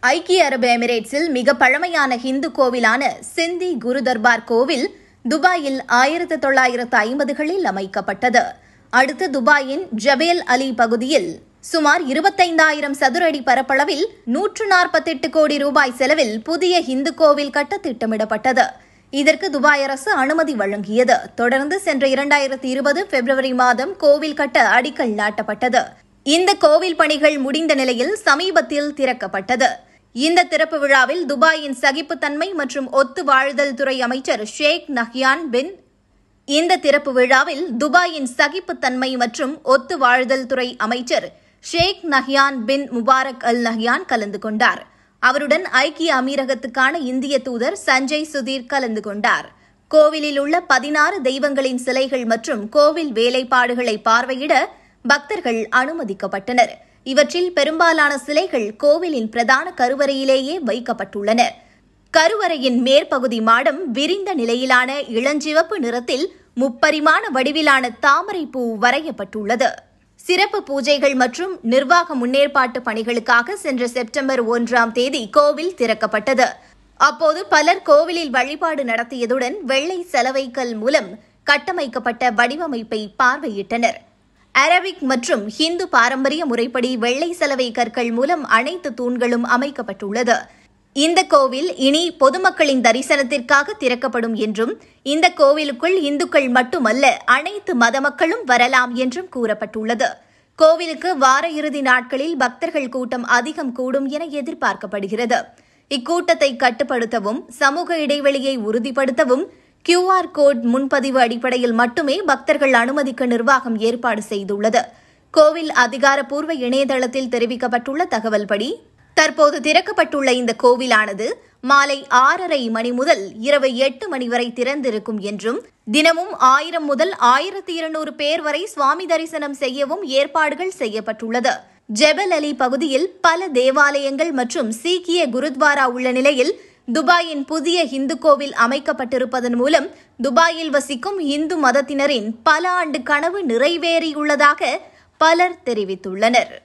ஐக்கிய அரபு எமிரேட்ஸில் மிக பழமையான ஹிந்து கோவிலான சிந்தி குரு தர்பார் கோவில் துபாயில் ஆயிரத்து தொள்ளாயிரத்து ஐம்பதுகளில் அமைக்கப்பட்டது அடுத்து துபாயின் ஜபேல் அலி பகுதியில் சுமார் இருபத்தைந்தாயிரம் சதுர அடி பரப்பளவில் நூற்று நாற்பத்தெட்டு கோடி ரூபாய் செலவில் புதிய இந்து கோவில் கட்ட திட்டமிடப்பட்டது இதற்கு துபாய் அரசு அனுமதி வழங்கியது தொடர்ந்து சென்ற இரண்டாயிரத்தி இருபது பிப்ரவரி மாதம் கோவில் கட்ட அடிக்கல் நாட்டப்பட்டது இந்த கோவில் பணிகள் முடிந்த நிலையில் சமீபத்தில் திறக்கப்பட்டது இந்த திறப்பு விழாவில் துபாயின் சகிப்புத்தன்மை மற்றும் ஒத்து வாழ்தல் துறை அமைச்சர் ஷேக் நஹ்யான் பின் இந்த திறப்பு விழாவில் துபாயின் சகிப்புத்தன்மை மற்றும் ஒத்து வாழ்தல் துறை அமைச்சர் Sheikh Nahyan bin Mubarak Al Nahyan கலந்து கொண்டார் அவருடன் ஐக்கிய அமீரகத்துக்கான இந்திய தூதர் சஞ்சய் சுதீர் கலந்து கொண்டார் கோவிலில் உள்ள பதினாறு தெய்வங்களின் சிலைகள் மற்றும் கோவில் வேலைப்பாடுகளை பார்வையிட பக்தர்கள் அனுமதிக்கப்பட்டனர் இவற்றில் பெரும்பாலான சிலைகள் கோவிலின் பிரதான கருவறையிலேயே வைக்கப்பட்டுள்ளன கருவறையின் மேற்பகுதி மாடம் விரிந்த நிலையிலான இளஞ்சிவப்பு நிறத்தில் முப்பரிமாண வடிவிலான தாமரை பூ வரையப்பட்டுள்ளது சிறப்பு பூஜைகள் மற்றும் நிர்வாக முன்னேற்பாட்டு பணிகளுக்காக சென்ற செப்டம்பர் ஒன்றாம் தேதி கோவில் திறக்கப்பட்டது அப்போது பலர் கோவிலில் வழிபாடு நடத்தியதுடன் வெள்ளை செலவைக்கல் மூலம் கட்டமைக்கப்பட்ட வடிவமைப்பை பார்வையிட்டனர் அரபிக் மற்றும் ஹிந்து பாரம்பரிய முறைப்படி வெள்ளை சலவை கற்கள் மூலம் அனைத்து தூண்களும் அமைக்கப்பட்டுள்ளது இந்த கோவில் இனி பொதுமக்களின் தரிசனத்திற்காக திறக்கப்படும் என்றும் இந்த கோவிலுக்குள் இந்துக்கள் மட்டுமல்ல அனைத்து மத மக்களும் வரலாம் என்றும் கூறப்பட்டுள்ளது கோவிலுக்கு வார இறுதி நாட்களில் பக்தர்கள் கூட்டம் அதிகம் கூடும் என எதிர்பார்க்கப்படுகிறது இக்கூட்டத்தை கட்டுப்படுத்தவும் சமூக இடைவெளியை உறுதிப்படுத்தவும் கியூஆர் கோட் முன்பதிவு அடிப்படையில் மட்டுமே பக்தர்கள் அனுமதிக்க நிர்வாகம் ஏற்பாடு செய்துள்ளது கோவில் அதிகாரப்பூர்வ இணையதளத்தில் தெரிவிக்கப்பட்டுள்ள தகவல்படி தற்போது திறக்கப்பட்டுள்ள இந்த கோவிலானது மாலை ஆறரை மணி முதல் இரவு எட்டு மணி வரை திறந்திருக்கும் என்றும் தினமும் ஆயிரம் முதல் ஆயிரத்தி இருநூறு பேர் வரை சுவாமி தரிசனம் செய்யவும் ஏற்பாடுகள் செய்யப்பட்டுள்ளது ஜெபல் அலி பகுதியில் பல தேவாலயங்கள் மற்றும் சீக்கிய குருத்வாரா உள்ள நிலையில் துபாயின் புதிய இந்து கோவில் அமைக்கப்பட்டிருப்பதன் மூலம் துபாயில் வசிக்கும் இந்து மதத்தினரின் பல ஆண்டு கனவு நிறைவேறியுள்ளதாக பலர் தெரிவித்துள்ளனர்